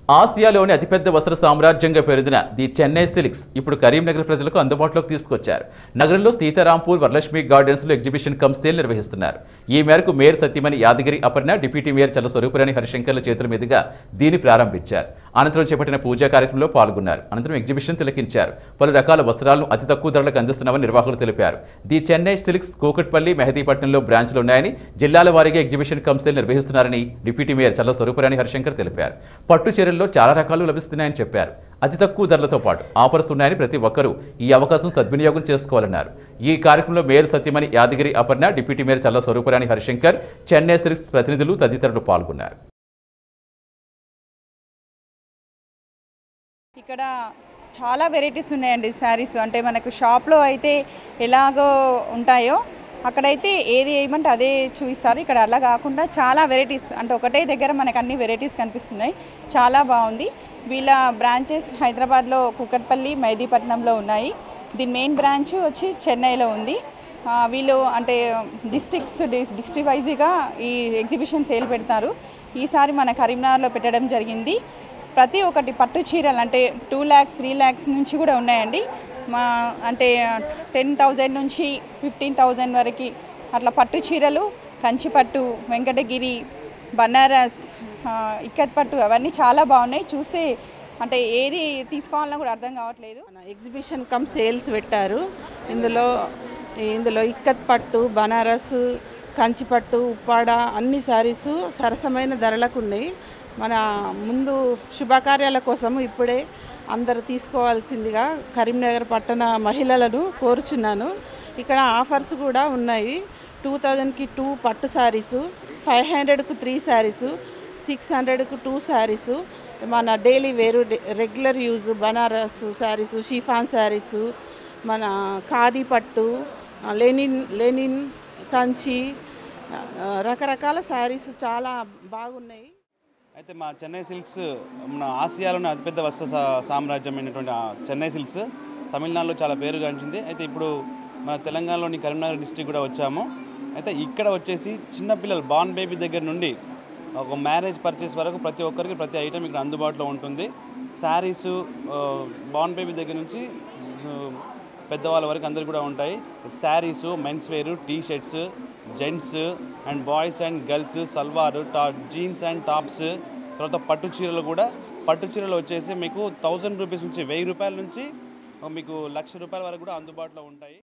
ఆసియాలోని అతిపెద్ద వస్త్ర సామ్రాజ్యంగా పేరొందిన ది చెన్నై సిల్క్స్ ఇప్పుడు కరీంనగర్ ప్రజలకు అందుబాటులోకి తీసుకొచ్చారు నగరంలో సీతారాంపూర్ వరలక్ష్మి గార్డెన్స్ లో ఎగ్జిబిషన్ కమ్ సేల్ నిర్వహిస్తున్నారు ఈ మేరకు mayor Satyamani Yadagiri Aparna deputy mayor Challa Swarooparani హరిశంకర్ల చేతుల మీదుగా దీన్ని ప్రారంభించారు అనంతరం చేపట్టిన పూజా కార్యక్రమంలో పాల్గొన్నారు అనంతరం ఎగ్జిబిషన్ తిలకించారు పలు రకాల వస్త్రాలను అతి తక్కువ ధరలకు అందిస్తున్నామని నిర్వాహకులు తెలిపారు ది చెన్నై సిల్క్స్ కూకట్పల్లి మెహదీపట్నంలో బ్రాంచ్లు ఉన్నాయని జిల్లాల వారీగా ఎగ్జిబిషన్ కమ్ సేల్ నిర్వహిస్తున్నారని డిప్యూటీ మేయర్ చల్ల స్వరూపురాణి హరిశంకర్ తెలిపారు పట్టు చీరల్లో చాలా రకాలు లభిస్తున్నాయని చెప్పారు అతి తక్కువ ధరలతో పాటు ఆఫర్స్ ఉన్నాయని ప్రతి ఒక్కరూ ఈ అవకాశం సద్వినియోగం చేసుకోవాలన్నారు ఈ కార్యక్రమంలో mayor Satyamani Yadagiri Aparna deputy mayor Challa Swarooparani Harishankar Chennai silks ప్రతినిధులు తదితరులు పాల్గొన్నారు ఇక్కడ చాలా వెరైటీస్ ఉన్నాయండి శారీస్ అంటే మనకు షాప్లో అయితే ఎలాగో ఉంటాయో అక్కడైతే ఏది ఏమంటే అదే చూపిస్తారు ఇక్కడ అలా కాకుండా చాలా వెరైటీస్ అంటే ఒకటే దగ్గర మనకు అన్ని వెరైటీస్ కనిపిస్తున్నాయి చాలా బాగుంది వీళ్ళ బ్రాంచెస్ హైదరాబాద్లో కుక్కట్పల్లి మైదీపట్నంలో ఉన్నాయి దీని మెయిన్ బ్రాంచ్ వచ్చి చెన్నైలో ఉంది ఆ, వీళ్ళు అంటే డిస్ట్రిక్ట్స్ డిస్ట్రిక్ట్ వైజ్గా ఈ ఎగ్జిబిషన్ సేల్ పెడతారు ఈసారి మన కరీంనగర్లో పెట్టడం జరిగింది ప్రతి ఒక్కటి పట్టు చీరలు అంటే టూ ల్యాక్స్ త్రీ ల్యాక్స్ నుంచి కూడా ఉన్నాయండి మా అంటే టెన్ థౌజండ్ నుంచి ఫిఫ్టీన్ థౌజండ్ వరకు అట్లా పట్టు చీరలు కంచి పట్టు వెంకటగిరి బనారస్ ఆ, ఇక్కత్ పట్టు అవన్నీ చాలా బాగున్నాయి చూస్తే అంటే ఏది తీసుకోవాలన్నా కూడా అర్థం కావట్లేదు మన ఎగ్జిబిషన్ కమ్ సేల్స్ పెట్టారు ఇందులో ఇందులో ఇక్కత్ పట్టు బనారస్ కంచిపట్టు ఉప్పాడ అన్ని శారీస్ సరసమైన ధరలకు ఉన్నాయి మన ముందు శుభకార్యాల కోసం ఇప్పుడే అందరూ తీసుకోవాల్సిందిగా కరీంనగర్ పట్టణ మహిళలను కోరుచున్నాను ఇక్కడ ఆఫర్స్ కూడా ఉన్నాయి టూ థౌజండ్కి టూ పట్టు శారీసు ఫైవ్ హండ్రెడ్కు త్రీ శారీసు సిక్స్ హండ్రెడ్కు టూ శారీస్ మన డైలీ వేరు regular use Banaras saris chiffon saris మన ఖాదీ పట్టు లెనిన్ లెనిన్ కంచి ఆ, రకరకాల శారీస్ చాలా బాగున్నాయి అయితే మా చెన్నై సిల్క్స్ మన ఆసియాలోని అతిపెద్ద వస్త్ర సా- సామ్రాజ్యమైనటువంటి ఆ చెన్నై సిల్క్స్ తమిళనాడులో చాలా పేరుగాంచింది అయితే ఇప్పుడు మన తెలంగాణలోని కరీంనగర్ డిస్టిక్ కూడా వచ్చాము అయితే ఇక్కడ వచ్చేసి చిన్నపిల్లలు బార్న్ బేబీ దగ్గర నుండి ఒక మ్యారేజ్ పర్చేస్ వరకు ప్రతి ఒక్కరికి ప్రతి ఐటెం ఇక్కడ అందుబాటులో ఉంటుంది శారీసు బార్న్ బేబీ దగ్గర నుంచి ఆ, పెద్దవాళ్ళ వరకు అందరు కూడా ఉంటాయి saris men's wear T shirts gents and boys and girls salwar టా జీన్స్ అండ్ టాప్స్ తర్వాత పట్టు చీరలు కూడా పట్టు చీరలు వచ్చేసి మీకు థౌజండ్ రూపీస్ నుంచి వెయ్యి రూపాయల నుంచి మీకు లక్ష రూపాయల వరకు కూడా అందుబాటులో ఉంటాయి